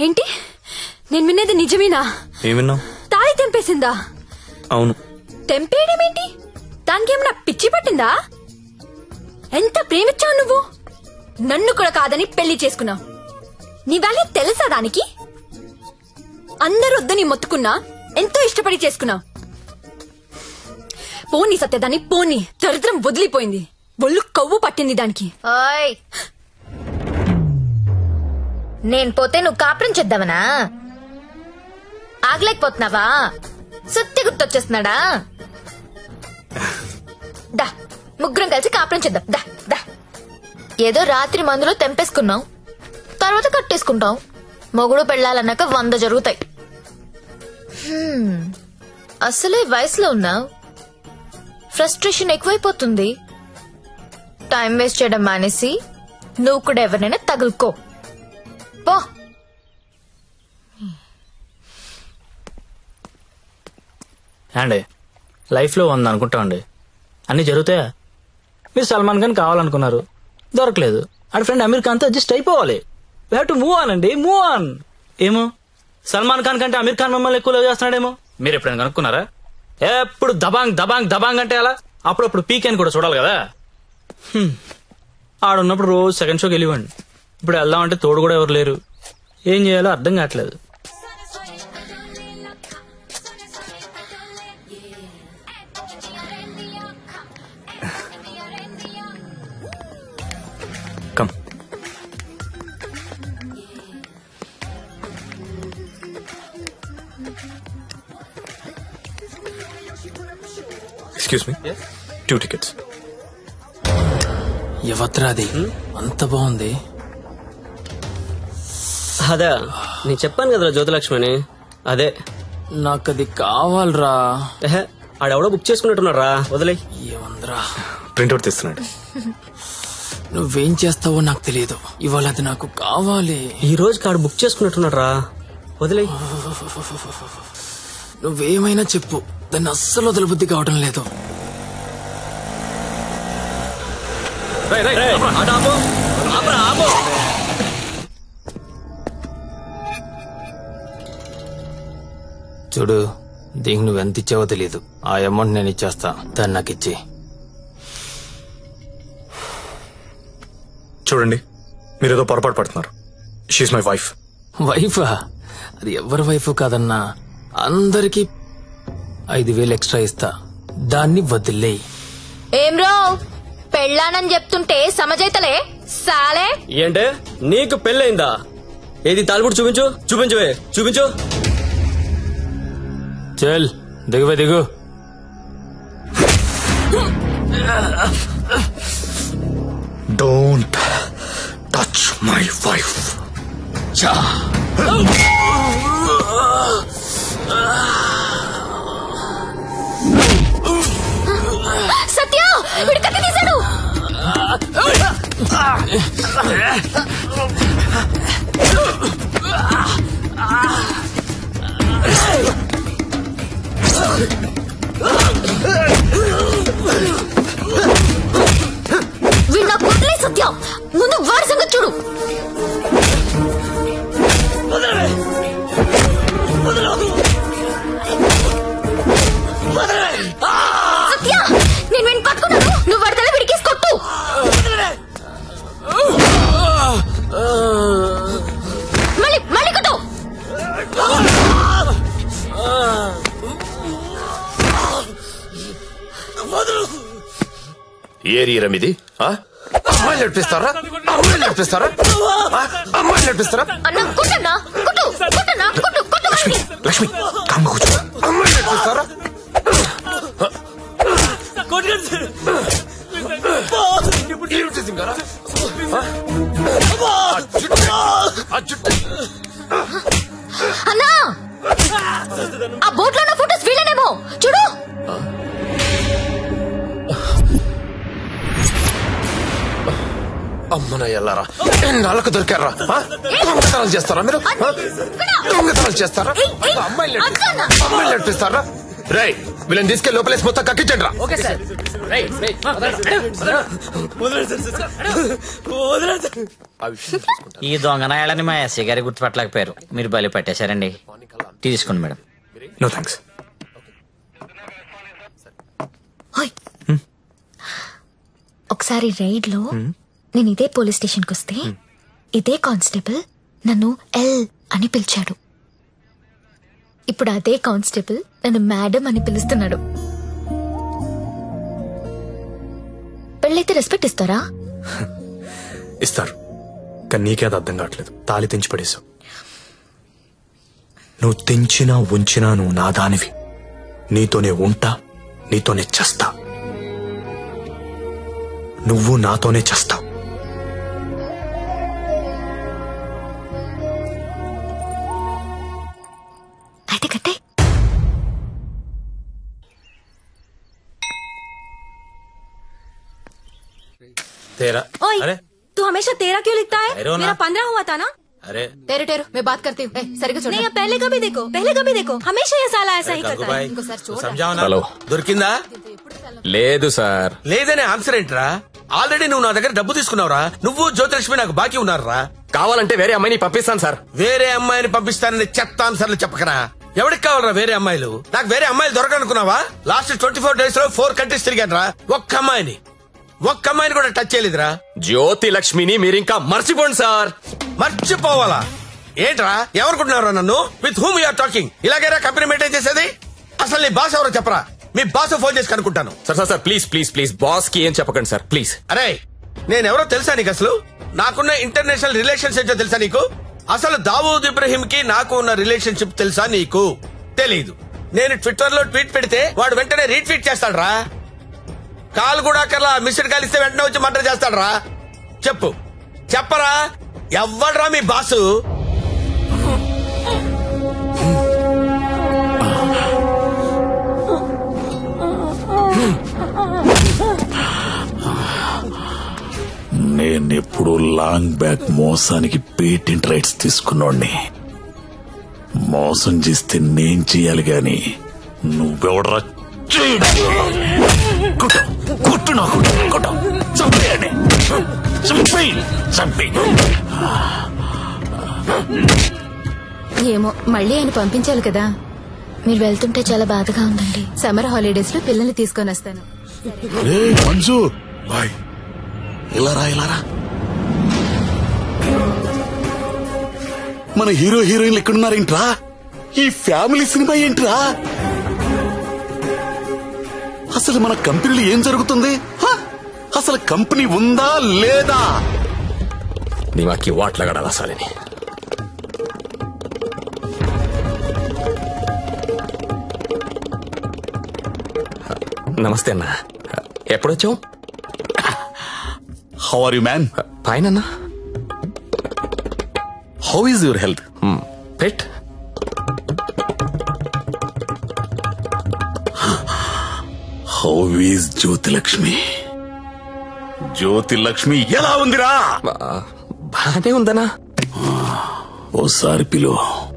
ఏంటి నేను వినేది నిజమేనా ఏం విన్నావు తాళి తెంపేసిందా అవును తెంపేయడం ఏంటి దానికి ఏమైనా పిచ్చి పట్టిందా ఎంత ప్రేమించావు నువ్వు నన్ను కూడా కాదని పెళ్లి చేసుకున్నావు నీ వాల్యూ తెలుసా దానికి అందరూ వద్దని మొత్తుకున్నా ఎంతో ఇష్టపడి చేసుకున్నావు పోనీ సత్యదాన్ని పోనీ దరిద్రం వదిలిపోయింది ఒళ్ళు కొవ్వు పట్టింది దానికి ఓయ్ నేను పోతే నువ్వు కాపురం చేద్దామనా ఆగలేకపోతున్నావా సుత్తి గుర్తొచ్చేస్తున్నాడా దా ముగ్గురం కలిసి కాపురం చేద్దాం దా దా ఏదో రాత్రి మందులో తెంపేసుకున్నాం తర్వాత కట్టేసుకుంటాం మొగుడు పెళ్ళాలన్నాక వంద జరుగుతాయి హ్మ్, అసలే వయసులో ఉన్నావు ఫ్రస్ట్రేషన్ ఎక్కువైపోతుంది టైం వేస్ట్ చేయడం మానేసి నువ్వు కూడా ఎవరినైనా తగులుకో పో అండి లైఫ్లో ఉంది అనుకుంటామండి అన్నీ జరుగుతాయా మీరు సల్మాన్ ఖాన్ కావాలనుకున్నారు దొరకలేదు ఆడ ఫ్రెండ్ అమీర్ ఖాన్తో అడ్జస్ట్ అయిపోవాలి we have to move on అండి మూవ్ ఆన్ ఏమో సల్మాన్ ఖాన్ కంటే అమీర్ ఖాన్ మిమ్మల్ని ఎక్కువ లవ్ చేస్తున్నాడేమో మీరు ఎప్పుడైనా కనుక్కున్నారా ఎప్పుడు దబాంగ్ దబాంగ్ దబాంగ్ అంటే అలా అప్పుడప్పుడు పీక్ అని కూడా చూడాలి కదా హ్మ్. ఆడున్నప్పుడు రోజు సెకండ్ షోకి వెళ్ళివ్వండి ఇప్పుడు వెళ్దామంటే తోడు కూడా ఎవరు లేరు ఏం చేయాలో అర్థం కావట్లేదు come excuse me two tickets ఎవత్రాది అంత బాగుంది అదే నేను చెప్పాను కదరా జ్యోతిలక్ష్మి అని అదే నాకు అది కావాలరా ఎహె, ఆడెవడో బుక్ చేసుకున్నట్టున్నారా వదిలే ఏమందిరా ప్రింట్అవుట్ తీస్తున్నాడు నువ్వేం చేస్తావో నాకు తెలియదు ఇవాళ అది నాకు కావాలి ఈ రోజు కాడు బుక్ చేసుకున్నట్టున్నారా వదిలే నువ్వేమైనా చెప్పు దాన్ని అస్సలు వదలబుద్ధి కావడం లేదు చూడు దీనికి నువ్వు ఎంత ఇచ్చావో తెలియదు ఆ అమౌంట్ నేను ఇచ్చేస్తా దాన్ని నాకు ఇచ్చి చూడండి మీరు ఏదో పొరపాటు పడుతున్నారు షీఈ్ మై వైఫ్ వైఫా అది ఎవరి వైఫ్ కాదన్నా అందరికి ఐదు వేలు ఎక్స్ట్రా ఇస్తా దాన్ని వదిలేయి ఏం రో పెళ్ళానని చెప్తుంటే సమజైతలే సాలే ఏంటే నీకు పెళ్ళయిందా ఏది తాలిపుడు చూపించు చూపించువే చూపించు చల్ దిగువే దిగు don't touch my wife Satya వీడు కత్తి తీశాడు వీడు నాకు వదిలే సత్య ముందు వాడి సంగతి చూడు సత్య నేను వీడిని పట్టుకున్నాను నువ్వు వాడి తల విడికేసి కొట్టు మళ్ళీ మళ్ళీ కొట్టు ఏరియా ఇది అమ్మాయిలు నడిపిస్తారా అమ్మాయిలు నడిపిస్తారా ఆ? అమ్మాయిలు నడిపిస్తారా అన్న కొట్టన్నా కొట్టు కొట్టన్నా కొట్టు కొట్టు వాడిని. లక్ష్మి కామ్గా కూర్చో అమ్మాయిలు నడిపిస్తారా ఏమిటి సింగారా? ఆ? ఆ జుట్టు, ఆ జుట్టు. అన్నా ఆ బోట్ లో ఉన్న ఫోటోస్ వీళ్ళనేమో చూడు అమ్మన ఎల్లారా ఎన్నాళ్ళకు దొరికారా ఆ? దొంగతనాలు చేస్తారా మీరు ఆ? దొంగతనాలు చేస్తారా ఏయ్, ఏయ్, అమ్మాయిలు అక్కన్న. నడిపి- అమ్మాయిలు నడిపిస్తారా రేయ్ వీళ్ళని తీసుకెళ్ళి లోపలేసి మొత్తం కక్కించండి రా ఈ దొంగనాయాలని మా ఎస్ఐ గారి గుర్తుపట్టలేకపోయారు మీరు బలి పట్టేశారండి తీసుకోండి మేడం నో థ్యాంక్స్ ఓయ్. ఒకసారి రైడ్ లో నేను ఇదే పోలీస్ స్టేషన్ కి వస్తే ఇదే కానిస్టేబుల్ నన్ను ఎల్ అని పిలిచాడు ఇప్పుడు అదే కానిస్టేబుల్ నన్ను మేడం అని పిలుస్తున్నాడు పెళ్ళైతే రెస్పెక్ట్ ఇస్తారా ఇస్తారు కానీ నీకే అది అర్థం కావట్లేదు తాలి తెంచి పడేశావు నువ్వు తెంచినా ఉంచినా నువ్వు నా దానివి నీతోనే ఉంటా నీతోనే చస్తా నువ్వు నాతోనే చస్తావు అయితే కట్టే तेरा ओए अरे तू हमेशा तेरा क्यों लिखता है ठहरो ना। मेरा पंद्रह हुआ था ना अरे तेरे टेरो मैं बात करती हूँ सरिगा छोड़ नहीं अब पहले कभी देखो पहले कभी देखो हमेशा ये साला ऐसा ही करता है గంగుబాయ్ इनको सर छोड़ సంజావు హలో దొరికిందా లేదు సార్ లేదనే ఆన్సర్ ఏంట్రా ఆల్రెడీ నువ్వు నా దగ్గర డబ్బు తీసుకున్నావురా నువ్వు జ్యోతిలక్ష్మి నాకు బాకీ ఉన్నారా కావాలంటే వేరే అమ్మాయిని పంపిస్తాను సార్ వేరే అమ్మాయిని పంపిస్తానని చెత్త ఆన్సర్లు చెప్పకరా ఎవరికి కావాలరా వేరే అమ్మాయిలు నాకు వేరే అమ్మాయిలు దొరకనుకున్నావా లాస్ట్ ట్వంటీ ఫోర్ డేస్ లో ఫోర్ కంట్రీస్ తిరిగాను రా ఒక్క అమ్మాయిని ఒక్క అమ్మాయిని కూడా టచ్ చేయలేదురా జ్యోతి లక్ష్మిని మీరింకా మర్చిపోండి సార్ మర్చిపోవాలా ఏంట్రా ఎవరుకుంటున్నారా నన్ను విత్ హూమ్ యూఆర్ టాకింగ్ ఇలాగైనా కంపెనీ మెయింటైన్ చేసేది అసలు నీ బాస్ ఎవరో చెప్పరా మీ బాస్ ఫోన్ చేసి కనుక్కుంటాను sir sir sir please please please boss కి ఏం చెప్పకండి సార్ ప్లీజ్ అరే నేనెవరో తెలుసా నీకు అసలు నాకున్న ఇంటర్నేషనల్ రిలేషన్స్ ఏంటో తెలుసా నీకు అసలు దావూద్ ఇబ్రహీం కి నాకు ఉన్న రిలేషన్షిప్ తెలుసా నీకు తెలీదు నేను ట్విట్టర్ లో ట్వీట్ పెడితే వాడు వెంటనే రీట్వీట్ చేస్తాడు రా కాల్ కూడా అక్కర్లా మిస్డ్ కాల్ ఇస్తే వెంటనే వచ్చి మర్డర్ చేస్తాడు రా చెప్పు చెప్పరా ఎవ్వడ్రా మీ బాసు నేనెప్పుడు లాంగ్ బ్యాక్ మోసానికి పేటెంట్ రైట్స్ తీసుకున్నోడ్ని మోసం చేస్తే నేను చేయాలి గాని నువ్వెవడరా చేయడం కొట్టు కొట్టు నాకు కొట్టు చంపేయండి చంపేయి చంపేయి ఏమో మళ్ళీ ఆయన పంపించాలి కదా మీరు వెళ్తుంటే చాలా బాధగా ఉందండి సమ్మర్ హాలిడేస్ లో పిల్లల్ని తీసుకొని వస్తాను ఏ మంజు బాయ్ ఇలారా ఇలారా మన హీరో హీరోయిన్లు ఎక్కడున్నారేంట్రా ఈ ఫ్యామిలీ సినిమా ఏంట్రా అసలు మన కంపెనీలో ఏం జరుగుతుంది హ? అసలు కంపెనీ ఉందా లేదా దిమాకి వాట్లగడాలి అసలని నమస్తే అన్న ఎప్పుడొచ్చావు హౌ ఆర్ యు మ్యాన్ పైన how is your health pet how is Jyothilakshmi Jyothilakshmi ఎలా ఉందిరా బానే ఉందనా ఓసారి పిలువు